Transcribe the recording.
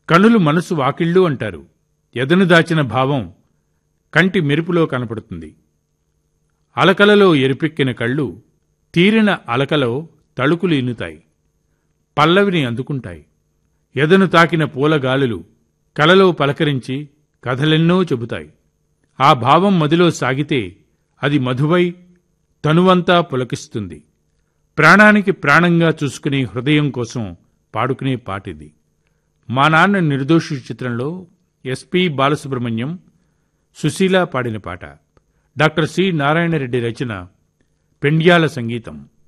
కనులు మనసు వాకిళ్ళు అంటారు ఎదను దాచిన భావం కంటి మెరుపులో కనపడుతుంది అలకలలో ఎరుపెక్కిన కళ్ళు తీరిన అలకలో తళుకులు ఇన్నుతాయి పల్లవిని అందుకుంటాయి ఎదను తాకిన పూలగాలులు కలలో పలకరించి కథలెన్నో చెబుతాయి ఆ భావం మదిలో సాగితే అది మధువై తనువంతా పులకిస్తుంది ప్రాణానికి ప్రాణంగా చూసుకునే హృదయం కోసం పాడుకునే పాటిది మా నాన్న నిర్దోషి చిత్రంలో ఎస్పి బాలసుబ్రహ్మణ్యం సుశీల పాడిన పాట డాక్టర్ సి నారాయణరెడ్డి రచన పెండ్యాల సంగీతం